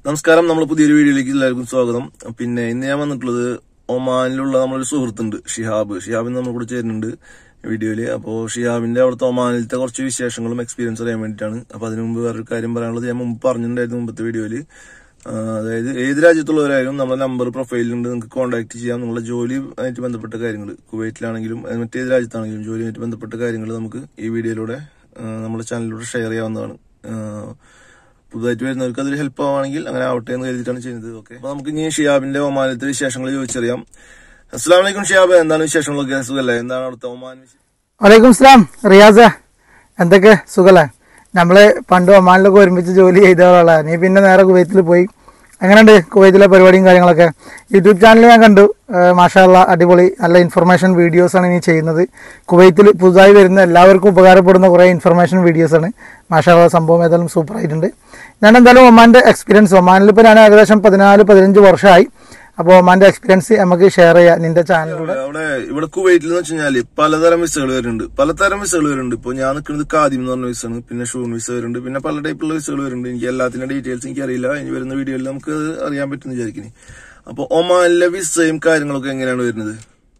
നമസ്കാരം നമ്മൾ പുതിയൊരു വീഡിയോയിലേക്ക് എല്ലാവർക്കും സ്വാഗതം പിന്നെ ഇന്ന് ഞാൻ വന്നിട്ടുള്ളത് ഒമാനിലുള്ള നമ്മളൊരു സുഹൃത്തുണ്ട് ഷിഹാബ് ഷിഹാബിന് നമ്മൾ കൂടെ ചേരുന്നുണ്ട് വീഡിയോയില് അപ്പോൾ ഷിഹാബിന്റെ അവിടുത്തെ ഒമാനിലത്തെ കുറച്ച് വിശേഷങ്ങളും എക്സ്പീരിയൻസ് അറിയാൻ വേണ്ടിയിട്ടാണ് അപ്പൊ അതിനു മുമ്പ് വേറൊരു കാര്യം പറയാനുള്ളത് ഞാൻ മുമ്പ് പറഞ്ഞിട്ടുണ്ടായിരുന്നു മുമ്പത്തെ വീഡിയോയില് ആ, അതായത് ഏത് രാജ്യത്തുള്ളവരായാലും നമ്മുടെ നമ്പർ പ്രൊഫൈലിലുണ്ട് നിങ്ങൾക്ക് കോൺടാക്ട് ചെയ്യാം നിങ്ങളുടെ ജോലി ആയിട്ട് ബന്ധപ്പെട്ട കാര്യങ്ങൾ കുവൈറ്റിലാണെങ്കിലും അത് മറ്റേത് രാജ്യത്താണെങ്കിലും ജോലിയുമായിട്ട് ബന്ധപ്പെട്ട കാര്യങ്ങൾ നമുക്ക് ഈ വീഡിയോയിലൂടെ ആ, നമ്മുടെ ചാനലിലൂടെ ഷെയർ ചെയ്യാവുന്നതാണ് ആ, പുതുതായിട്ട് വരുന്നവർക്ക് അതിൽ ഹെൽപ്പ് ആവുകയാണെങ്കിൽ അങ്ങനെ ആവട്ടെ എന്ന് കരുതിയിട്ടാണ് ചെയ്യുന്നത് ഓക്കെ അപ്പൊ നമുക്ക് ഇനി ഷിയാബിന്റെ ഒമാനത്തെ വിശേഷങ്ങൾ ചോദിച്ചറിയാം അസ്സാം വലൈക്കും ഷിയാബ് എന്താണ് വിശേഷങ്ങളൊക്കെ സുഖല്ലേ എന്താണ് അവിടുത്തെ ഒമാൻ വിശേഷം വലൈക്കും സ്ലാം റിയാസ് എന്തൊക്കെ സുഖല്ലേ നമ്മള് പണ്ട് ഒമാനിലൊക്കെ ഒരുമിച്ച് ജോലി ചെയ്തവളാ നീ പിന്നെ നേരെ കുവൈത്തിൽ പോയി എങ്ങനെയുണ്ട് കുവൈത്തിലെ പരിപാടിയും കാര്യങ്ങളൊക്കെ യൂട്യൂബ് ചാനൽ ഞാൻ കണ്ടു മാഷാല്ല അടിപൊളി നല്ല ഇൻഫർമേഷൻ വീഡിയോസാണ് നീ ചെയ്യുന്നത് കുവൈത്തിൽ പുതുതായി വരുന്ന എല്ലാവർക്കും ഉപകാരപ്പെടുന്ന കുറേ ഇൻഫർമേഷൻ വീഡിയോസാണ് മാഷാല്ല സംഭവം ഏതായാലും സൂപ്പർ ആയിട്ടുണ്ട് ഞാൻ എന്തായാലും ഒമാൻ്റെ എക്സ്പീരിയൻസ് ഒമാനിൽ ഇപ്പോൾ ഞാൻ ഏകദേശം പതിനാല് പതിനഞ്ച് വർഷമായി അപ്പോൾ ഒമാൻ്റെ എക്സ്പീരിയൻസ് നമുക്ക് ഷെയർ ചെയ്യാം നിന്റെ ചാനലിലൂടെ അവിടെ ഇവിടെ കുവൈറ്റിൽ എന്ന് വെച്ച് കഴിഞ്ഞാല് പലതരം വിസകൾ വരുന്നുണ്ട് പലതരം വിസകൾ വരുന്നുണ്ട് ഇപ്പൊ ഞാൻ നിൽക്കുന്നത് കാദിം എന്ന് പറഞ്ഞ വിസയാണ് പിന്നെ ഷൂൺ വിസ വരുന്നുണ്ട് പിന്നെ പല ടൈപ്പുള്ള വിസകൾ വരുന്നുണ്ട് എനിക്ക് എല്ലാത്തിന്റെ ഡീറ്റെയിൽസ് എനിക്ക് അറിയില്ല ഇനി വരുന്ന വീഡിയോയിൽ നമുക്ക് അത് അറിയാൻ പറ്റുമെന്ന് വിചാരിക്കുന്നു അപ്പൊ ഒമാനിലെ വിസയും കാര്യങ്ങളൊക്കെ എങ്ങനെയാണ് വരുന്നത്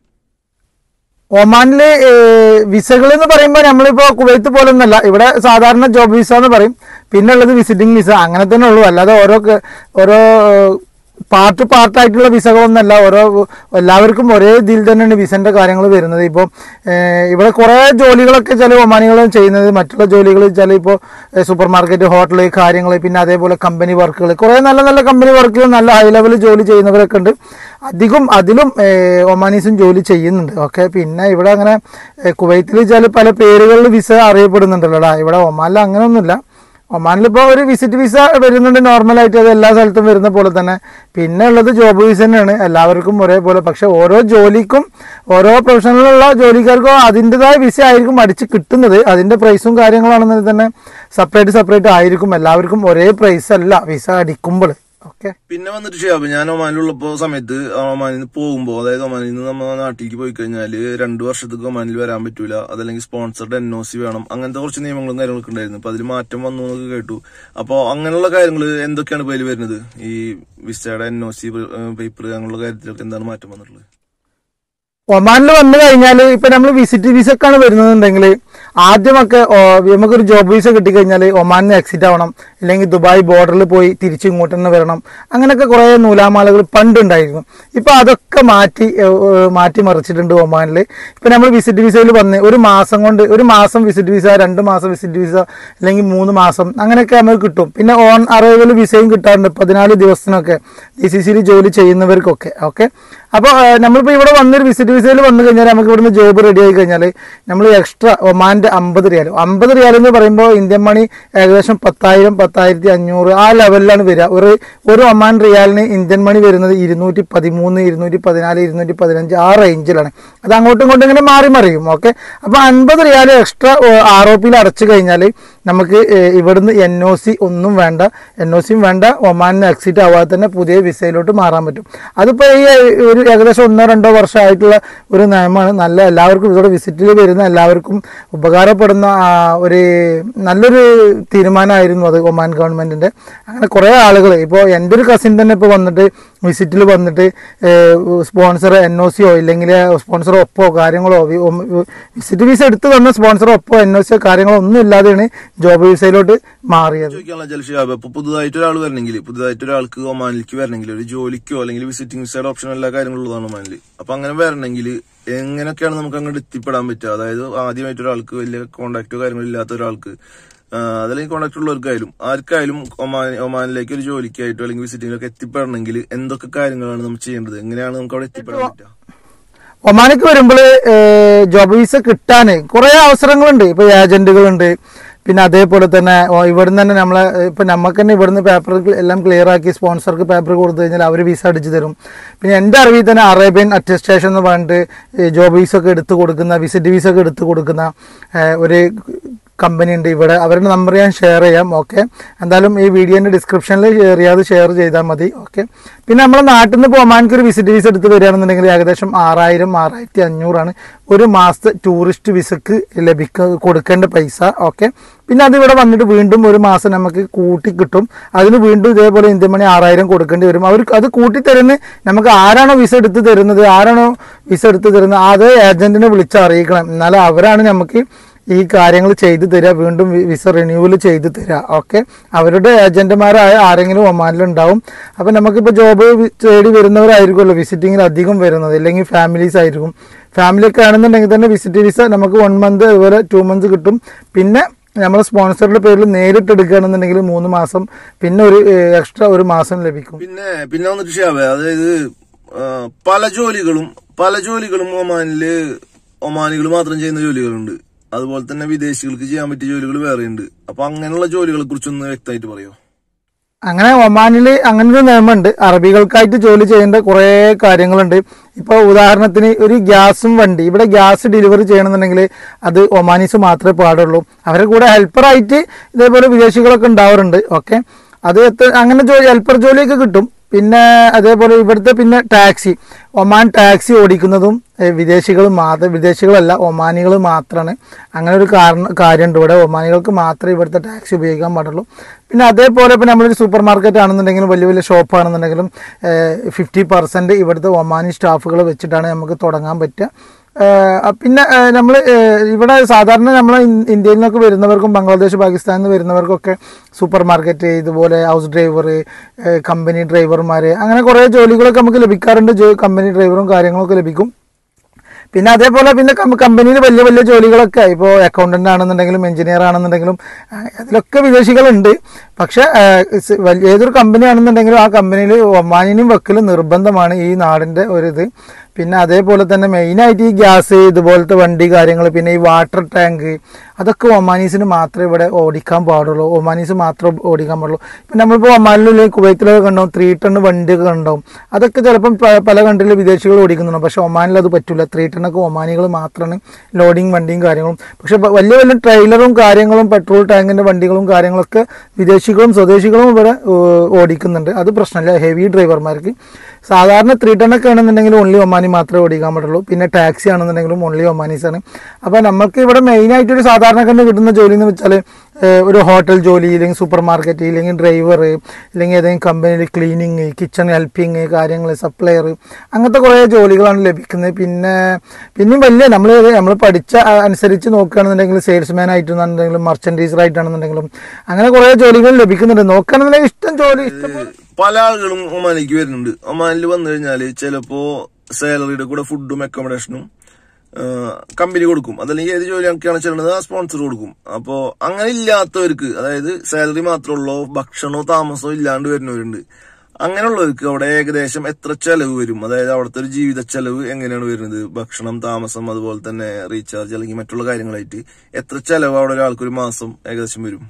ഒമാനില് വിസകൾ എന്ന് പറയുമ്പോൾ നമ്മളിപ്പോ കുവൈത്ത് പോലൊന്നല്ല ഇവിടെ സാധാരണ ജോബ് വിസ എന്ന് പറയും പിന്നെ ഉള്ളത് വിസിറ്റിംഗ് വിസ അങ്ങനെ തന്നെ ഉള്ളൂ അല്ലാതെ ഓരോ ക- ഓരോ പാർട്ട് പാർട്ടായിട്ടുള്ള വിസകളൊന്നല്ല ഓരോ എല്ലാവർക്കും ഒരേ ഇതിൽ തന്നെയാണ് വിസന്റെ കാര്യങ്ങൾ വരുന്നത് ഇപ്പോൾ ഇവിടെ കുറേ ജോലികളൊക്കെ ചില ഒമാനികളും ചെയ്യുന്നത് മറ്റുള്ള ജോലികൾ ചില ഇപ്പോൾ സൂപ്പർ മാർക്കറ്റ് ഹോട്ടൽ കാര്യങ്ങൾ പിന്നെ അതേപോലെ കമ്പനി വർക്കുകൾ കുറേ നല്ല നല്ല കമ്പനി വർക്കുകൾ നല്ല ഹൈ ലെവൽ ജോലി ചെയ്യുന്നവരൊക്കെ ഉണ്ട് അധികം അതിലും ഏഹ്, ഒമാനീസും ജോലി ചെയ്യുന്നുണ്ട് ഓക്കെ പിന്നെ ഇവിടെ അങ്ങനെ കുവൈത്തിൽ ചില പല പേരുകളിൽ വിസ അറിയപ്പെടുന്നുണ്ടല്ലോടാ ഇവിടെ ഒമാനിൽ അങ്ങനെയൊന്നുമില്ല ഒമാനിൽ ഇപ്പോൾ ഒരു വിസിറ്റ് വിസ വരുന്നുണ്ട് നോർമലായിട്ട് അത് എല്ലാ സ്ഥലത്തും വരുന്ന പോലെ തന്നെ പിന്നെ ഉള്ളത് ജോബ് വിസ തന്നെയാണ് എല്ലാവർക്കും ഒരേപോലെ പക്ഷെ ഓരോ ജോലിക്കും ഓരോ പ്രൊഫഷണലുള്ള ജോലിക്കാർക്കും അതിൻ്റെതായ വിസ ആയിരിക്കും അടിച്ച് കിട്ടുന്നത് അതിൻ്റെ പ്രൈസും കാര്യങ്ങളാണെന്നുണ്ടെങ്കിൽ തന്നെ സെപ്പറേറ്റ് സെപ്പറേറ്റ് ആയിരിക്കും എല്ലാവർക്കും ഒരേ പ്രൈസ് അല്ല വിസ അടിക്കുമ്പോൾ ഓക്കെ പിന്നെ വന്നിട്ട് ഷിയാബ് ഞാൻ ഒമാനിലുള്ളപ്പോ സമയത്ത് ഒമാനിൽ നിന്ന് പോകുമ്പോ അതായത് ഒമാനിൽ നിന്ന് നമ്മുടെ നാട്ടിലേക്ക് പോയി കഴിഞ്ഞാല് രണ്ടു വർഷത്തേക്ക് ഒമാനിൽ വരാൻ പറ്റൂല അതല്ലെങ്കിൽ സ്പോൺസർഡ് എൻ ഒ സി വേണം അങ്ങനത്തെ കുറച്ച് നിയമങ്ങളും കാര്യങ്ങളൊക്കെ ഉണ്ടായിരുന്നു അപ്പൊ അതിൽ മാറ്റം വന്നു എന്നൊക്കെ കേട്ടു അപ്പൊ അങ്ങനെയുള്ള കാര്യങ്ങൾ എന്തൊക്കെയാണ് ഇപ്പൊ അതിൽ വരുന്നത് ഈ വിസയുടെ എൻ ഒ സി പേപ്പർ അങ്ങനെയുള്ള കാര്യത്തിലൊക്കെ എന്താണ് മാറ്റം വന്നിട്ടുള്ളത് ഒമാനിൽ വന്നു കഴിഞ്ഞാൽ ഇപ്പൊ നമ്മൾ വിസിറ്റ് വിസ ഒക്കെയാണ് വരുന്നതെന്നുണ്ടെങ്കിൽ ആദ്യമൊക്കെ ഓ, നമുക്കൊരു ജോബ് വിസ കിട്ടിക്കഴിഞ്ഞാൽ ഒമാനിന്ന് എക്സിറ്റ് ആവണം അല്ലെങ്കിൽ ദുബായ് ബോർഡറിൽ പോയി തിരിച്ച് ഇങ്ങോട്ട് തന്നെ വരണം അങ്ങനെയൊക്കെ കുറേ നൂലാമാലകൾ പണ്ടുണ്ടായിരുന്നു ഇപ്പൊ അതൊക്കെ മാറ്റി ഏ, ഏ, മാറ്റി മറിച്ചിട്ടുണ്ട് ഒമാനിൽ ഇപ്പൊ നമ്മൾ വിസിറ്റ് വിസയിൽ വന്ന് ഒരു മാസം കൊണ്ട് ഒരു മാസം വിസിറ്റ് വിസ രണ്ട് മാസം വിസിറ്റ് വിസ അല്ലെങ്കിൽ മൂന്ന് മാസം അങ്ങനെയൊക്കെ നമുക്ക് കിട്ടും പിന്നെ ഓൺ അറൈവൽ വിസയും കിട്ടാറുണ്ട് പതിനാല് ദിവസത്തിനൊക്കെ ഡി സി സിയിൽ ജോലി ചെയ്യുന്നവർക്കൊക്കെ ഓക്കെ അപ്പോൾ നമ്മളിപ്പോൾ ഇവിടെ വന്നൊരു വിസിറ്റ് വിസയിൽ വന്നു കഴിഞ്ഞാൽ നമുക്ക് ഇവിടുന്ന് ജോബ് റെഡി ആയി കഴിഞ്ഞാൽ നമ്മൾ എക്സ്ട്രാ ഒമാൻ്റെ അമ്പത് റിയാൽ അമ്പത് റിയാൽ എന്ന് പറയുമ്പോൾ ഇന്ത്യൻ മണി ഏകദേശം പത്തായിരം പത്തായിരത്തി അഞ്ഞൂറ് ആ ലെവലിലാണ് വരിക ഒരു ഒരു ഒമാൻ റിയാലിന് ഇന്ത്യൻ മണി വരുന്നത് ഇരുന്നൂറ്റി പതിമൂന്ന് ഇരുന്നൂറ്റി പതിനാല് ഇരുന്നൂറ്റി പതിനഞ്ച് ആ റേഞ്ചിലാണ് അത് അങ്ങോട്ടും ഇങ്ങോട്ടും ഇങ്ങനെ മാറി മറിയും ഓക്കെ അപ്പോൾ അൻപത് റിയാൽ എക്സ്ട്രാ ആർ ഒ പിയിൽ അടച്ചു കഴിഞ്ഞാൽ നമുക്ക് ഏഹ്, ഇവിടുന്ന് എൻ ഒ സി ഒന്നും വേണ്ട എൻ ഒ സിയും വേണ്ട ഒമാനിന് എക്സിറ്റ് ആവാതെ തന്നെ പുതിയ വിസയിലോട്ട് മാറാൻ പറ്റും അതിപ്പോൾ ഈ ഏഹ്, ഒരു ഏകദേശം ഒന്നോ രണ്ടോ വർഷമായിട്ടുള്ള ഒരു നിയമമാണ് നല്ല എല്ലാവർക്കും ഇവിടെ വിസിറ്റിൽ വരുന്ന എല്ലാവർക്കും ഉപകാരപ്പെടുന്ന ആ, ഒരു നല്ലൊരു തീരുമാനമായിരുന്നു അത് ഒമാൻ ഗവൺമെന്റിന്റെ അങ്ങനെ കുറേ ആളുകൾ ഇപ്പോൾ എൻ്റെ ഒരു കസിൻ തന്നെ ഇപ്പോൾ വന്നിട്ട് വിസിറ്റിൽ വന്നിട്ട് സ്പോൺസർ എൻ ഒ സിയോ ഇല്ലെങ്കിൽ സ്പോൺസർ ഒപ്പോ കാര്യങ്ങളോ വി- ഉം, വിസിറ്റ് വിസ എടുത്തു തന്ന സ്പോൺസർ ഒപ്പോ എൻ ഒ സിയോ കാര്യങ്ങളോ ഒന്നും ഇല്ലാതെയാണ് ജോബ് വിസയിലോട്ട് മാറിയത് ചോദിക്കാനുള്ള ചില ഷിയാബ് അപ്പൊ പുതുതായിട്ട് ഒരാൾ വരണമെങ്കിൽ പുതുതായിട്ട് ഒരാൾക്ക് ഒമാനിലേക്ക് വരണമെങ്കിൽ ഒരു ജോലിക്കോ അല്ലെങ്കിൽ വിസിറ്റിംഗ് വിസയുടെ ഓപ്ഷൻ എല്ലാ കാര്യങ്ങളും ഉള്ളതാണ് ഒമാനിൽ അപ്പൊ അങ്ങനെ വരണമെങ്കിൽ എങ്ങനെയൊക്കെയാണ് നമുക്ക് അങ്ങോട്ട് എത്തിപ്പെടാൻ പറ്റുക അതായത് ആദ്യമായിട്ട് ഒരാൾക്ക് വലിയ കോണ്ടാക്റ്റോ കാര്യങ്ങളോ ഇല്ലാത്ത ഒരാൾക്ക് ആ, അതല്ലെങ്കിൽ കോണ്ടാക്ട് ഉള്ളവർക്കായാലും ആർക്കായാലും ഒമാൻ ഒമാനിലേക്ക് ഒരു ജോലിക്കായിട്ടോ അല്ലെങ്കിൽ വിസിറ്റിങ്ങിലൊക്കെ എത്തിപ്പെടണമെങ്കിൽ എന്തൊക്കെ കാര്യങ്ങളാണ് നമ്മൾ ചെയ്യേണ്ടത് എങ്ങനെയാണ് നമുക്ക് അവിടെ എത്തിപ്പെടാൻ പറ്റുക ഒമാനിക്ക് വരുമ്പോൾ ജോബ് വിസ കിട്ടാൻ കുറേ അവസരങ്ങളുണ്ട് ഇപ്പോൾ ഏജന്റുകളുണ്ട് പിന്നെ അതേപോലെ തന്നെ ഓ, ഇവിടുന്ന് തന്നെ നമ്മളെ ഇപ്പം നമുക്ക് തന്നെ ഇവിടുന്ന് പേപ്പർ എല്ലാം ക്ലിയർ ആക്കി സ്പോൺസർക്ക് പേപ്പർ കൊടുത്തു കഴിഞ്ഞാൽ അവർ വിസ അടിച്ചു തരും പിന്നെ എൻ്റെ അറിവിൽ തന്നെ അറേബ്യൻ അറ്റസ്റ്റേഷൻ എന്ന് പറഞ്ഞിട്ട് ജോബ് വിസ ഒക്കെ എടുത്തു കൊടുക്കുന്ന വിസിറ്റ് വിസ ഒക്കെ എടുത്തു കൊടുക്കുന്ന ഏ, ഒരു കമ്പനി ഉണ്ട് ഇവിടെ അവരുടെ നമ്പർ ഞാൻ ഷെയർ ചെയ്യാം ഓക്കെ എന്തായാലും ഈ വീഡിയോൻ്റെ ഡിസ്ക്രിപ്ഷനിൽ റിയാദ് ഷെയർ ചെയ്താൽ മതി ഓക്കെ പിന്നെ നമ്മുടെ നാട്ടിൽ നിന്ന് ഇപ്പോൾ ഒമാൻക്ക് ഒരു വിസിറ്റ് വിസ എടുത്ത് വരികയാണെന്നുണ്ടെങ്കിൽ ഏകദേശം ആറായിരം ആറായിരത്തി അഞ്ഞൂറാണ് ഒരു മാസത്തെ ടൂറിസ്റ്റ് വിസക്ക് ലഭിക്ക കൊടുക്കേണ്ട പൈസ ഓക്കെ പിന്നെ അത് ഇവിടെ വന്നിട്ട് വീണ്ടും ഒരു മാസം നമുക്ക് കൂട്ടി കിട്ടും അതിന് വീണ്ടും ഇതേപോലെ ഇന്ത്യൻ മണി ആറായിരം കൊടുക്കേണ്ടി വരും അവർ അത് കൂട്ടി തരുന്ന നമുക്ക് ആരാണോ വിസ എടുത്ത് തരുന്നത് ആരാണോ വിസ എടുത്ത് തരുന്നത് അതേ ഏജന്റിനെ വിളിച്ച് അറിയിക്കണം എന്നാലും അവരാണ് നമുക്ക് ഈ കാര്യങ്ങൾ ചെയ്തു തരിക വീണ്ടും വി- വിസ റിന്യൂവൽ ചെയ്തു തരിക ഓക്കെ അവരുടെ ഏജന്റുമാരായ ആരെങ്കിലും ഒമാനിലുണ്ടാവും അപ്പം നമുക്കിപ്പോൾ ജോബ് തേടി വരുന്നവരായിരിക്കുമല്ലോ വിസിറ്റിങ്ങിൽ അധികം വരുന്നത് അല്ലെങ്കിൽ ഫാമിലീസ് ആയിരിക്കും ഫാമിലി ഒക്കെ ആണെന്നുണ്ടെങ്കിൽ തന്നെ വിസിറ്റ് വിസ നമുക്ക് വൺ മന്ത് അതുപോലെ ടു മന്ത്സ് കിട്ടും പിന്നെ നമ്മൾ സ്പോൺസറുടെ പേരിൽ നേരിട്ട് എടുക്കുകയാണെന്നുണ്ടെങ്കിൽ മൂന്ന് മാസം പിന്നെ ഒരു എക്സ്ട്രാ ഒരു മാസം ലഭിക്കും പിന്നെ പിന്നെ വന്നിട്ട് ഷാബെ അതായത് ആ, പല ജോലികളും പല ജോലികളും ഒമാനില് ഒമാനികൾ മാത്രം ചെയ്യുന്ന ജോലികളുണ്ട് അതുപോലെ തന്നെ വിദേശികൾക്ക് ചെയ്യാൻ പറ്റിയ ജോലികൾ വേറെയുണ്ട് അപ്പൊ അങ്ങനെയുള്ള ജോലികളെ കുറിച്ചൊന്ന് വ്യക്തമായിട്ട് പറയോ അങ്ങനെ ഒമാനിൽ അങ്ങനെ ഒരു നിയമമുണ്ട് അറബികൾക്കായിട്ട് ജോലി ചെയ്യേണ്ട കുറേ കാര്യങ്ങളുണ്ട് ഇപ്പോൾ ഉദാഹരണത്തിന് ഒരു ഗ്യാസും വണ്ടി ഇവിടെ ഗ്യാസ് ഡെലിവറി ചെയ്യണമെന്നുണ്ടെങ്കിൽ അത് ഒമാനീസ് മാത്രമേ പാടുള്ളൂ അവരുടെ കൂടെ ഹെൽപ്പറായിട്ട് ഇതേപോലെ വിദേശികളൊക്കെ ഉണ്ടാവാറുണ്ട് ഓക്കെ അത് എത്ര അങ്ങനെ ജോലി ഹെൽപ്പർ ജോലിയൊക്കെ കിട്ടും പിന്നെ അതേപോലെ ഇവിടുത്തെ പിന്നെ ടാക്സി ഒമാൻ ടാക്സി ഓടിക്കുന്നതും ഏഹ്, വിദേശികൾ മാത്രം വിദേശികളല്ല ഒമാനികൾ മാത്രമാണ് അങ്ങനെ ഒരു കാരണം കാര്യമുണ്ട് ഇവിടെ ഒമാനികൾക്ക് മാത്രമേ ഇവിടുത്തെ ടാക്സി ഉപയോഗിക്കാൻ പാടുള്ളൂ പിന്നെ അതേപോലെ ഇപ്പോൾ നമ്മളൊരു സൂപ്പർ മാർക്കറ്റ് ആണെന്നുണ്ടെങ്കിലും വലിയ വലിയ ഷോപ്പ് ആണെന്നുണ്ടെങ്കിലും ഫിഫ്റ്റി പെർസെൻറ്റ് ഇവിടുത്തെ ഒമാനി സ്റ്റാഫുകൾ വെച്ചിട്ടാണ് നമുക്ക് തുടങ്ങാൻ പറ്റുക ഏഹ് പിന്നെ നമ്മൾ ഇവിടെ സാധാരണ നമ്മൾ ഇന്ത്യയിൽ നിന്നൊക്കെ വരുന്നവർക്കും ബംഗ്ലാദേശ് പാകിസ്ഥാനിൽ നിന്ന് വരുന്നവർക്കൊക്കെ സൂപ്പർ മാർക്കറ്റ് ഇതുപോലെ ഹൗസ് ഡ്രൈവർ കമ്പനി ഡ്രൈവർമാർ അങ്ങനെ കുറേ ജോലികളൊക്കെ നമുക്ക് ലഭിക്കാറുണ്ട് ജോ- കമ്പനി ഡ്രൈവറും കാര്യങ്ങളൊക്കെ ലഭിക്കും പിന്നെ അതേപോലെ പിന്നെ കമ്പനിയിൽ വലിയ വലിയ ജോലികളൊക്കെ ഇപ്പോൾ അക്കൗണ്ടന്റ് ആണെന്നുണ്ടെങ്കിലും എഞ്ചിനീയർ ആണെന്നുണ്ടെങ്കിലും ആ, അതിലൊക്കെ വിദേശികളുണ്ട് പക്ഷെ ആ, സ് വലിയ- ഏതൊരു കമ്പനി ആണെന്നുണ്ടെങ്കിലും ആ കമ്പനിയിൽ ഒമാനിനും വെക്കൽ നിർബന്ധമാണ് ഈ നാടിന്റെ ഒരു ഇത് പിന്നെ അതേപോലെ തന്നെ മെയിനായിട്ട് ഈ ഗ്യാസ് ഇതുപോലത്തെ വണ്ടി കാര്യങ്ങൾ പിന്നെ ഈ വാട്ടർ ടാങ്ക് അതൊക്കെ ഒമാനീസിന് മാത്രമേ ഇവിടെ ഓടിക്കാൻ പാടുള്ളൂ ഒമാനീസ് മാത്രം ഓടിക്കാൻ പാടുള്ളൂ ഇപ്പം നമ്മളിപ്പോൾ ഒമാനിലെ കുവൈത്തിലൊക്കെ ഉണ്ടാവും ത്രീ ടൺ വണ്ടിയൊക്കെ ഉണ്ടാവും അതൊക്കെ ചിലപ്പം പ- പല കൺട്രിയിലെ വിദേശികൾ ഓടിക്കുന്നുണ്ടാവും പക്ഷെ ഒമാനിൽ അത് പറ്റില്ല ത്രീ ടണ്ണൊക്കെ ഒമാനികൾ മാത്രമാണ് ലോഡിങ് വണ്ടിയും കാര്യങ്ങളും പക്ഷെ ബ- വലിയ വലിയ ട്രെയിലറും കാര്യങ്ങളും പെട്രോൾ ടാങ്കിന്റെ വണ്ടികളും കാര്യങ്ങളൊക്കെ വിദേശികളും സ്വദേശികളും ഇവിടെ ഏഹ്, ഓടിക്കുന്നുണ്ട് അത് പ്രശ്നമില്ല ഹെവി ഡ്രൈവർമാർക്ക് സാധാരണ ത്രീ ടണ്ണൊക്കെ ആണെന്നുണ്ടെങ്കിൽ ഓൺലി ഒമാനി മാത്രമേ ഓടിക്കാൻ പറ്റുള്ളൂ പിന്നെ ടാക്സി ആണെന്നുണ്ടെങ്കിലും ഓൺലി ഒമാനീസ് ആണ് അപ്പോൾ നമുക്ക് ഇവിടെ മെയിനായിട്ട് ഒരു സാധാരണക്കാരന് കിട്ടുന്ന ജോലി എന്ന് വെച്ചാൽ ഒരു ഹോട്ടൽ ജോലി ഇല്ലെങ്കിൽ സൂപ്പർ മാർക്കറ്റ് ഇല്ലെങ്കിൽ ഡ്രൈവർ ഇല്ലെങ്കിൽ ഏതെങ്കിലും കമ്പനിയിൽ ക്ലീനിങ് കിച്ചൺ ഹെൽപ്പിങ് കാര്യങ്ങൾ സപ്ലയർ അങ്ങനത്തെ കുറേ ജോലികളാണ് ലഭിക്കുന്നത് പിന്നെ പിന്നെയും വലിയ നമ്മൾ നമ്മൾ പഠിച്ച ആ, അനുസരിച്ച് നോക്കുകയാണെന്നുണ്ടെങ്കിൽ സെയിൽസ്മാൻ ആയിട്ടാണെന്നുണ്ടെങ്കിലും മർച്ചൻഡൈസർ ആയിട്ടാണെന്നുണ്ടെങ്കിലും അങ്ങനെ കുറേ ജോലികൾ ലഭിക്കുന്നുണ്ട് നോക്കുകയാണെന്നുണ്ടെങ്കിൽ ഇഷ്ടം ജോലി ഇഷ്ടം പല ആളുകളും ഒമാനിലേക്ക് വരുന്നുണ്ട് ഒമാനിൽ വന്നു കഴിഞ്ഞാല് ചിലപ്പോ സാലറിയുടെ കൂടെ ഫുഡും അക്കോമഡേഷനും കമ്പനി കൊടുക്കും അതല്ലെങ്കിൽ ഏത് ജോലിയൊക്കെയാണ് ചെയ്യുന്നത് ആ സ്പോൺസർ കൊടുക്കും അപ്പോ അങ്ങനെ ഇല്ലാത്തവർക്ക് അതായത് സാലറി മാത്രമുള്ളോ ഭക്ഷണമോ താമസമോ ഇല്ലാണ്ട് വരുന്നവരുണ്ട് അങ്ങനെയുള്ളവർക്ക് അവിടെ ഏകദേശം എത്ര ചെലവ് വരും അതായത് അവിടുത്തെ ഒരു ജീവിത ചെലവ് എങ്ങനെയാണ് വരുന്നത് ഭക്ഷണം താമസം അതുപോലെ തന്നെ റീചാർജ് അല്ലെങ്കിൽ മറ്റുള്ള കാര്യങ്ങളായിട്ട് എത്ര ചെലവ് അവിടെ ഒരാൾക്ക് ഒരു മാസം ഏകദേശം വരും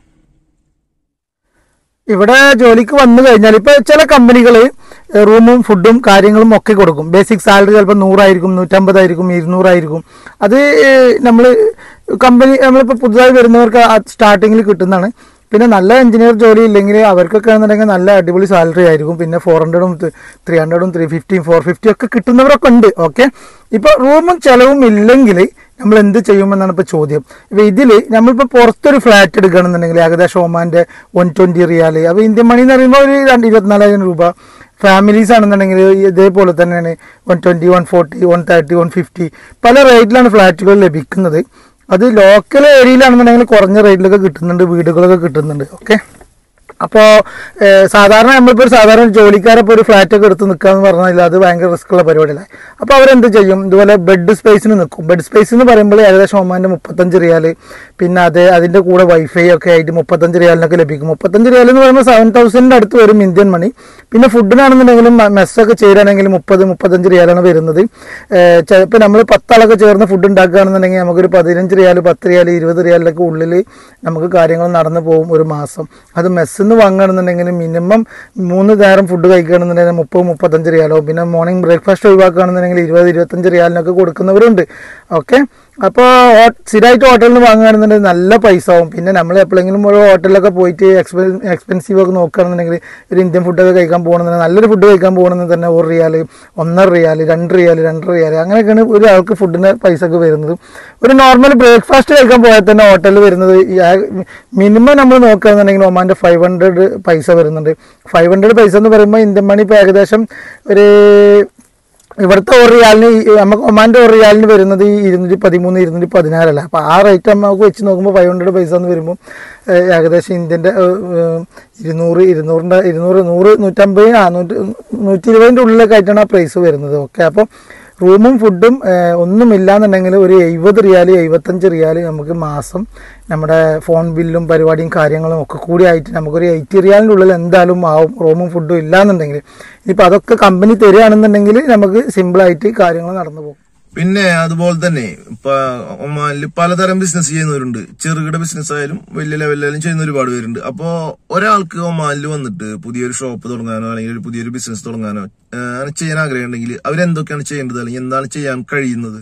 ഇവിടെ ജോലിക്ക് വന്നു കഴിഞ്ഞാൽ ഇപ്പൊ ചില കമ്പനികൾ റൂമും ഫുഡും കാര്യങ്ങളും ഒക്കെ കൊടുക്കും ബേസിക് സാലറി ചിലപ്പോൾ നൂറായിരിക്കും നൂറ്റമ്പതായിരിക്കും ഇരുന്നൂറായിരിക്കും അത് നമ്മൾ കമ്പനി നമ്മളിപ്പോൾ പുതുതായി വരുന്നവർക്ക് സ്റ്റാർട്ടിങ്ങിൽ കിട്ടുന്നതാണ് പിന്നെ നല്ല എഞ്ചിനീയർ ജോലി ഇല്ലെങ്കിൽ അവർക്കൊക്കെ ആണെന്നുണ്ടെങ്കിൽ നല്ല അടിപൊളി സാലറി ആയിരിക്കും പിന്നെ ഫോർ ഹൺഡ്രഡും ത്രീ ഹൺഡ്രഡും ത്രീ ഫിഫ്റ്റിയും ഫോർ ഫിഫ്റ്റിയും ഒക്കെ കിട്ടുന്നവരൊക്കെ ഉണ്ട് ഓക്കെ ഇപ്പൊ റൂമും ചെലവും ഇല്ലെങ്കിൽ നമ്മൾ എന്ത് ചെയ്യുമെന്നാണ് ഇപ്പൊ ചോദ്യം ഇപ്പൊ ഇതില് നമ്മളിപ്പോ പുറത്തൊരു ഫ്ലാറ്റ് എടുക്കുകയാണെന്നുണ്ടെങ്കിൽ ഏകദേശം ഒമാന്റെ വൺ ട്വന്റി റിയാല് അപ്പൊ ഇന്ത്യൻ മണി എന്ന് പറയുമ്പോൾ ഒരു രണ്ട് ഇരുപത്തിനാലായിരം രൂപ ഫാമിലീസ് ആണെന്നുണ്ടെങ്കിൽ ഇതേപോലെ തന്നെയാണ് one twenty one forty one thirty one fifty പല റേറ്റിലാണ് ഫ്ലാറ്റുകൾ ലഭിക്കുന്നത് അത് ലോക്കൽ ഏരിയയിലാണെന്നുണ്ടെങ്കിൽ കുറഞ്ഞ റേറ്റിലൊക്കെ കിട്ടുന്നുണ്ട് വീടുകളൊക്കെ കിട്ടുന്നുണ്ട് ഓക്കെ അപ്പോൾ സാധാരണ നമ്മളിപ്പോൾ ഒരു സാധാരണ ജോലിക്കാരെ ഇപ്പോൾ ഒരു ഫ്ലാറ്റ് ഒക്കെ എടുത്ത് നിൽക്കുക എന്ന് പറഞ്ഞാൽ അത് ഭയങ്കര റിസ്ക് ഉള്ള പരിപാടിയല്ലേ അപ്പോൾ അവരെന്ത് ചെയ്യും ഇതുപോലെ ബെഡ് സ്പേസിന് നിൽക്കും ബെഡ് സ്പേസ് എന്ന് പറയുമ്പോൾ ഏകദേശം ഒമാൻ്റെ മുപ്പത്തഞ്ച് റിയാൽ പിന്നെ അത് അതിൻ്റെ കൂടെ വൈഫൈ ഒക്കെ ആയിട്ട് മുപ്പത്തഞ്ച് റിയാലിനൊക്കെ ലഭിക്കും മുപ്പത്തഞ്ച് റിയാൽ എന്ന് പറയുമ്പോൾ സെവൻ തൗസൻഡിൻ്റെ അടുത്ത് വരും ഇന്ത്യൻ മണി പിന്നെ ഫുഡിനാണെന്നുണ്ടെങ്കിലും മെസ്സൊക്കെ ചേരുകയാണെങ്കിൽ മുപ്പത് മുപ്പത്തഞ്ച് റിയാലാണ് വരുന്നത് ചിലപ്പോൾ നമ്മൾ പത്താളൊക്കെ ചേർന്ന് ഫുഡ് ഉണ്ടാക്കുകയാണെന്നുണ്ടെങ്കിൽ നമുക്കൊരു പതിനഞ്ച് റിയാൽ പത്ത് റിയാൽ ഇരുപത് റിയാലിലൊക്കെ ഉള്ളിൽ നമുക്ക് കാര്യങ്ങൾ നടന്നു പോകും ഒരു മാസം അത് മെസ്സിന്ന് വാങ്ങുകയാണെന്നുണ്ടെങ്കിൽ മിനിമം മൂന്ന് നേരം ഫുഡ് കഴിക്കുകയാണെന്നുണ്ടെങ്കിൽ മുപ്പത് മുപ്പത്തഞ്ച് റിയാലോ പിന്നെ മോർണിംഗ് ബ്രേക്ക്ഫാസ്റ്റ് ഒഴിവാക്കുകയാണെന്നുണ്ടെങ്കിൽ ഇരുപത് ഇരുപത്തഞ്ച് റിയാലിനൊക്കെ കൊടുക്കുന്നവരുണ്ട് ഓക്കെ അപ്പോൾ സ്ഥിരമായിട്ട് ഹോട്ടലിൽ നിന്ന് വാങ്ങുകയാണെന്നുണ്ടെങ്കിൽ നല്ല പൈസ ആവും പിന്നെ നമ്മൾ എപ്പോഴെങ്കിലും ഒരു ഹോട്ടലിലൊക്കെ പോയിട്ട് എക്സ്പെ എക്സ്പെൻസീവ് ഒക്കെ നോക്കുകയാണെന്നുണ്ടെങ്കിൽ ഒരു ഇന്ത്യൻ ഫുഡൊക്കെ കഴിക്കാൻ പോകണമെന്നുണ്ടെങ്കിൽ നല്ലൊരു ഫുഡ് കഴിക്കാൻ പോകണമെന്ന് തന്നെ ഒരു റിയാൽ ഒന്നര റിയാൽ രണ്ട് റിയാൽ രണ്ടര റിയാൽ അങ്ങനെയൊക്കെയാണ് ഒരാൾക്ക് ഫുഡിന് പൈസ ഒക്കെ വരുന്നത് ഒരു നോർമൽ ബ്രേക്ക്ഫാസ്റ്റ് കഴിക്കാൻ പോയാൽ തന്നെ ഹോട്ടലിൽ വരുന്നത് മിനിമം നമ്മൾ നോക്കുകയാണെന്നുണ്ടെങ്കിൽ ഒമാൻ്റെ ഫൈവ് ഹൺഡ്രഡ് പൈസ വരുന്നുണ്ട് ഫൈവ് ഹൺഡ്രഡ് പൈസ എന്ന് പറയുമ്പോൾ ഇന്ത്യൻ മണി ഇപ്പോൾ ഏകദേശം ഒരു ഇവിടുത്തെ ഒരു റിയാലിന് ഈ- നമുക്ക് ഒമാൻ്റെ ഒരു റിയാലിന് വരുന്നത് ഈ ഇരുന്നൂറ്റി പതിമൂന്ന് ഇരുന്നൂറ്റി പതിനാറല്ല അപ്പോൾ ആ റേറ്റ് നമുക്ക് വെച്ച് നോക്കുമ്പോൾ ഫൈവ് ഹൺഡ്രഡ് പൈസ എന്ന് വരുമ്പോൾ ഏഹ്, ഏകദേശം ഇന്ത്യൻ്റെ ഇരുന്നൂറ് ഇരുന്നൂറിൻ്റെ ഇരുന്നൂറ് നൂറ് നൂറ്റമ്പത് ആ നൂറ്റി നൂറ്റി ഇരുപതിൻ്റെ ഉള്ളിലൊക്കെ ആയിട്ടാണ് ആ പ്രൈസ് വരുന്നത് ഓക്കെ അപ്പോൾ റൂമും ഫുഡും ഏഹ്, ഒന്നുമില്ലാന്നുണ്ടെങ്കിൽ ഒരു എഴുപത് റിയാൽ എഴുപത്തഞ്ച് റിയാൽ നമുക്ക് മാസം നമ്മുടെ ഫോൺ ബില്ലും പരിപാടിയും കാര്യങ്ങളും ഒക്കെ കൂടി ആയിട്ട് നമുക്കൊരു എയ്റ്റി റിയാലിൻ്റെ ഉള്ളിൽ എന്തായാലും ആവും റൂമും ഫുഡും ഇല്ലാന്നുണ്ടെങ്കിൽ ഇനിയിപ്പോൾ അതൊക്കെ കമ്പനി തരികയാണെന്നുണ്ടെങ്കിൽ നമുക്ക് സിമ്പിളായിട്ട് കാര്യങ്ങൾ നടന്നു പോകും പിന്നെ അതുപോലെ തന്നെ ഇപ്പൊ ഒമാനിൽ പലതരം ബിസിനസ് ചെയ്യുന്നവരുണ്ട് ചെറുകിട ബിസിനസ് ആയാലും വലിയ ലെവലിലായാലും ചെയ്യുന്ന ഒരുപാട് പേരുണ്ട് അപ്പോ ഒരാൾക്ക് ഒമാനിൽ വന്നിട്ട് പുതിയൊരു ഷോപ്പ് തുടങ്ങാനോ അല്ലെങ്കിൽ ഒരു പുതിയൊരു ബിസിനസ് തുടങ്ങാനോ ഏഹ്, അങ്ങനെ ചെയ്യാൻ ആഗ്രഹം ഉണ്ടെങ്കിൽ അവരെന്തൊക്കെയാണ് ചെയ്യേണ്ടത് അല്ലെങ്കിൽ എന്താണ് ചെയ്യാൻ കഴിയുന്നത്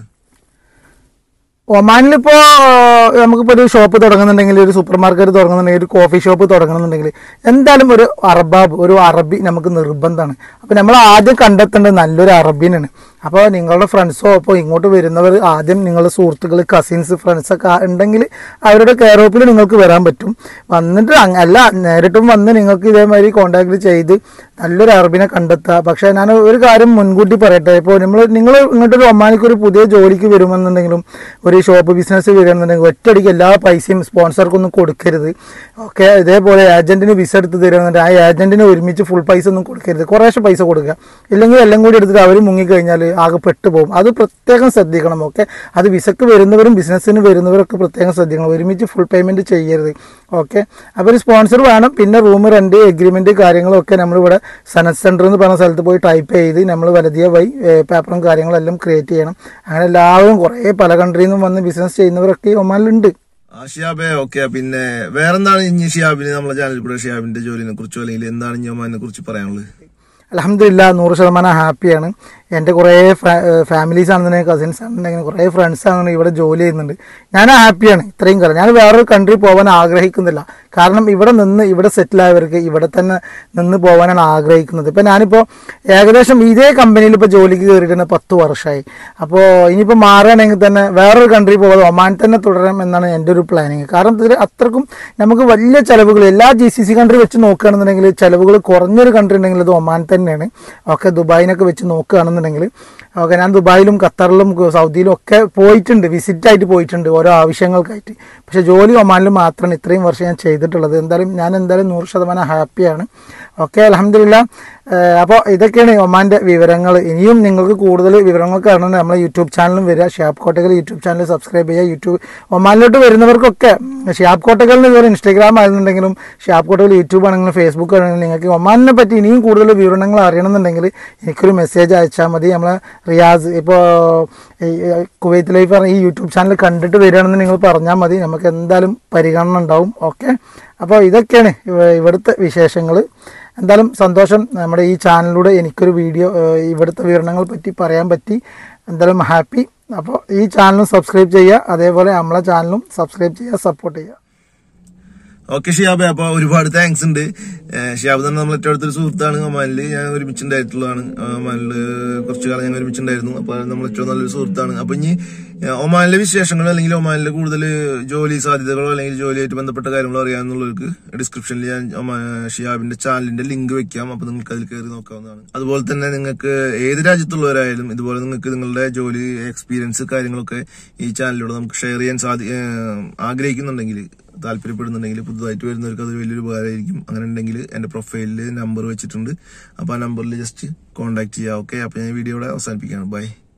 ഒമാനിലിപ്പോ നമുക്കിപ്പോ ഒരു ഷോപ്പ് തുടങ്ങുന്നുണ്ടെങ്കിൽ ഒരു സൂപ്പർ മാർക്കറ്റ് തുടങ്ങുന്നുണ്ടെങ്കിൽ ഒരു കോഫി ഷോപ്പ് തുടങ്ങണമെന്നുണ്ടെങ്കിൽ എന്തായാലും ഒരു അറബാബ് ഒരു അറബി നമുക്ക് നിർബന്ധമാണ് അപ്പൊ നമ്മൾ ആദ്യം കണ്ടെത്തേണ്ടത് നല്ലൊരു അറബീനാണ് അപ്പോൾ നിങ്ങളുടെ ഫ്രണ്ട്സോ അപ്പോൾ ഇങ്ങോട്ട് വരുന്നവർ ആദ്യം നിങ്ങളുടെ സുഹൃത്തുക്കൾ കസിൻസ് ഫ്രണ്ട്സ് ഒക്കെ ഉണ്ടെങ്കിൽ അവരുടെ കെയർ ഓഫിൽ നിങ്ങൾക്ക് വരാൻ പറ്റും വന്നിട്ട് അങ്ങ- അല്ല നേരിട്ടും വന്ന് നിങ്ങൾക്ക് ഇതേമാതിരി കോണ്ടാക്ട് ചെയ്ത് നല്ലൊരു അറബിനെ കണ്ടെത്തുക പക്ഷേ ഞാൻ ഒരു കാര്യം മുൻകൂട്ടി പറയട്ടെ ഇപ്പോൾ നമ്മൾ നിങ്ങൾ ഇങ്ങോട്ടൊരു ഒമാനിക്ക് ഒരു പുതിയ ജോലിക്ക് വരുമെന്നുണ്ടെങ്കിലും ഒരു ഷോപ്പ് ബിസിനസ് വരികയാണെന്നുണ്ടെങ്കിൽ ഒറ്റയടിക്ക് എല്ലാ പൈസയും സ്പോൺസർക്കൊന്നും കൊടുക്കരുത് ഓക്കെ ഇതേപോലെ ഏജന്റിന് വിസ എടുത്ത് തരുന്നുണ്ട് ആ ഏജന്റിന് ഒരുമിച്ച് ഫുൾ പൈസ ഒന്നും കൊടുക്കരുത് കുറേശ്ശെ പൈസ കൊടുക്കുക ഇല്ലെങ്കിൽ എല്ലാം കൂടി എടുത്തിട്ട് അവർ മുങ്ങിക്കഴിഞ്ഞാൽ ആകെ പെട്ടുപോകും അത് പ്രത്യേകം ശ്രദ്ധിക്കണം ഓക്കെ അത് വിസക്ക് വരുന്നവരും ബിസിനസ്സിന് വരുന്നവരൊക്കെ പ്രത്യേകം ശ്രദ്ധിക്കണം ഒരുമിച്ച് ഫുൾ പേയ്മെന്റ് ചെയ്യരുത് ഓക്കെ അപ്പോൾ ഒരു സ്പോൺസർ വേണം പിന്നെ റൂം റെന്റ് എഗ്രിമെന്റ് കാര്യങ്ങളൊക്കെ നമ്മളിവിടെ സനത് സെന്റർ എന്ന് പറഞ്ഞ സ്ഥലത്ത് പോയി ടൈപ്പ് ചെയ്ത് നമ്മൾ വലതിയ വഴി പേപ്പറും കാര്യങ്ങളെല്ലാം ക്രിയേറ്റ് ചെയ്യണം അങ്ങനെ എല്ലാവരും കുറേ പല കൺട്രിയിൽ നിന്നും വന്ന് ബിസിനസ് ചെയ്യുന്നവരൊക്കെ ഈ ഒമാനിലുണ്ട് ആ ഷിയാബെ ഓക്കെ പിന്നെ വേറെന്താണ് ഇനി ഷിയാബിന് നമ്മളെ ചാനലിൽ കൂടെ ഷിയാബിന്റെ ജോലിനെ കുറിച്ചോ അല്ലെങ്കിൽ എന്താണ് ഇനി ഒമാനെ കുറിച്ച് പറയാനുള്ളത് അലഹമില്ല നൂറ് ശതമാനം ഹാപ്പിയാണ് എൻ്റെ കുറേ ഫാമിലീസ് ആണെന്നുണ്ടെങ്കിൽ കസിൻസ് ആണെന്നുണ്ടെങ്കിൽ കുറേ ഫ്രണ്ട്സ് ആണെന്നുണ്ടെങ്കിൽ ഇവിടെ ജോലി ചെയ്യുന്നുണ്ട് ഞാൻ ഹാപ്പിയാണ് ഇത്രയും കാലം ഞാൻ വേറൊരു കൺട്രി പോകാൻ ആഗ്രഹിക്കുന്നില്ല കാരണം ഇവിടെ നിന്ന് ഇവിടെ സെറ്റിൽ ആയവർക്ക് ഇവിടെ തന്നെ നിന്ന് പോകാനാണ് ആഗ്രഹിക്കുന്നത് ഇപ്പം ഞാനിപ്പോൾ ഏകദേശം ഇതേ കമ്പനിയിൽ ഇപ്പോൾ ജോലിക്ക് കയറിയിട്ട് പത്ത് വർഷമായി അപ്പോൾ ഇനിയിപ്പോൾ മാറുകയാണെങ്കിൽ തന്നെ വേറൊരു കൺട്രി പോകാതെ ഒമാൻ തന്നെ തുടരാം എന്നാണ് എൻ്റെ ഒരു പ്ലാനിങ് കാരണം ഇതിൽ അത്രക്കും നമുക്ക് വലിയ ചിലവുകൾ എല്ലാ ജി സി സി കൺട്രി വെച്ച് നോക്കുകയാണെന്നുണ്ടെങ്കിൽ ചിലവുകൾ കുറഞ്ഞൊരു കൺട്രി ഉണ്ടെങ്കിൽ അത് ഒമാൻ തന്നെയാണ് ഓക്കെ ദുബായിനൊക്കെ വെച്ച് നോക്കുകയാണെന്നുണ്ടെങ്കിൽ ഓക്കെ ഞാൻ ദുബായിലും ഖത്തറിലും സൗദിയിലും ഒക്കെ പോയിട്ടുണ്ട് വിസിറ്റ് ആയിട്ട് പോയിട്ടുണ്ട് ഓരോ ആവശ്യങ്ങൾക്കായിട്ട് പക്ഷേ ജോലി ഒമാനിൽ മാത്രമാണ് ഇത്രയും വർഷം ഞാൻ ചെയ്തിട്ടുള്ളത് എന്തായാലും ഞാൻ എന്തായാലും നൂറ് ശതമാനം ഹാപ്പിയാണ് ഓക്കെ അലഹമില്ല അപ്പോൾ ഇതൊക്കെയാണ് ഒമാൻ്റെ വിവരങ്ങൾ ഇനിയും നിങ്ങൾക്ക് കൂടുതൽ വിവരങ്ങൾ കാണുന്നത് നമ്മളെ യൂട്യൂബ് ചാനലും വരിക ഷാപ്പ് കോട്ടകൾ യൂട്യൂബ് ചാനൽ സബ്സ്ക്രൈബ് ചെയ്യുക യൂട്യൂബ് ഒമാനിലോട്ട് വരുന്നവർക്കൊക്കെ ഷാപ്പ് കോട്ടകളിൽ ഇതുവരെ ഇൻസ്റ്റാഗ്രാം ആയിരുന്നുണ്ടെങ്കിലും ഷാപ്പ് കോട്ടകൾ യൂട്യൂബ് ആണെങ്കിലും ഫേസ്ബുക്ക് ആണെങ്കിലും നിങ്ങൾക്ക് ഒമാനിനെ പറ്റി ഇനിയും കൂടുതൽ വിവരണങ്ങൾ അറിയണമെന്നുണ്ടെങ്കിൽ എനിക്കൊരു മെസ്സേജ് അയച്ചാൽ മതി നമ്മളെ റിയാസ് ഇപ്പോൾ കുവൈത്ത് ലൈഫ് പറഞ്ഞ ഈ യൂട്യൂബ് ചാനൽ കണ്ടിട്ട് വരികയാണെന്ന് നിങ്ങൾ പറഞ്ഞാൽ മതി നമുക്ക് എന്തായാലും പരിഗണന ഉണ്ടാവും ഓക്കെ അപ്പോൾ ഇതൊക്കെയാണ് ഇവ- ഇവിടുത്തെ വിശേഷങ്ങൾ എന്തായാലും സന്തോഷം നമ്മുടെ ഈ ചാനലിലൂടെ എനിക്കൊരു വീഡിയോ ഏഹ്, ഇവിടുത്തെ വിവരണങ്ങൾ പറ്റി പറയാൻ പറ്റി എന്തായാലും ഹാപ്പി അപ്പോൾ ഈ ചാനലും സബ്സ്ക്രൈബ് ചെയ്യുക അതേപോലെ നമ്മളെ ചാനലും സബ്സ്ക്രൈബ് ചെയ്യുക സപ്പോർട്ട് ചെയ്യുക ഓക്കെ ഷിയാബെ അപ്പൊ ഒരുപാട് താങ്ക്സ് ഉണ്ട് ഏഹ് ഷിയാബ് തന്നെ നമ്മൾ ഏറ്റവും അടുത്തൊരു സുഹൃത്താണ് ഒമാനില് ഞാൻ ഒരുമിച്ചുണ്ടായിട്ടുള്ളതാണ് ഒമാനില് കുറച്ചു കാലം ഞാൻ ഒരുമിച്ചുണ്ടായിരുന്നു അപ്പൊ നമ്മൾ ഏറ്റവും നല്ലൊരു സുഹൃത്താണ് അപ്പൊ ഇനി ഏഹ് ഒമാനിലെ വിശേഷങ്ങളോ അല്ലെങ്കിൽ ഒമാനിലെ കൂടുതൽ ജോലി സാധ്യതകളോ അല്ലെങ്കിൽ ജോലിയായിട്ട് ബന്ധപ്പെട്ട കാര്യങ്ങളോ അറിയാമെന്നുള്ളവർക്ക് ഡിസ്ക്രിപ്ഷനിൽ ഞാൻ ഒമാ- ഷിയാബിന്റെ ചാനലിന്റെ ലിങ്ക് വെക്കാം അപ്പൊ നിങ്ങൾക്ക് അതിൽ കയറി നോക്കാവുന്നതാണ് അതുപോലെ തന്നെ നിങ്ങൾക്ക് ഏത് രാജ്യത്തുള്ളവരായാലും ഇതുപോലെ നിങ്ങൾക്ക് നിങ്ങളുടെ ജോലി എക്സ്പീരിയൻസ് കാര്യങ്ങളൊക്കെ ഈ ചാനലിലൂടെ നമുക്ക് ഷെയർ ചെയ്യാൻ സാധി ഏഹ് ആഗ്രഹിക്കുന്നുണ്ടെങ്കിൽ താല്പര്യപ്പെടുന്നുണ്ടെങ്കിൽ പുതുതായിട്ട് വരുന്നവർക്ക് അത് വലിയൊരു ഉപകാരമായിരിക്കും അങ്ങനെ ഉണ്ടെങ്കിൽ എന്റെ പ്രൊഫൈലിൽ നമ്പർ വെച്ചിട്ടുണ്ട് അപ്പൊ ആ നമ്പറിൽ ജസ്റ്റ് കോൺടാക്ട് ചെയ്യാം ഓക്കെ അപ്പൊ ഞാൻ വീഡിയോ ഇവിടെ അവസാനിപ്പിക്കുകയാണ് ബൈ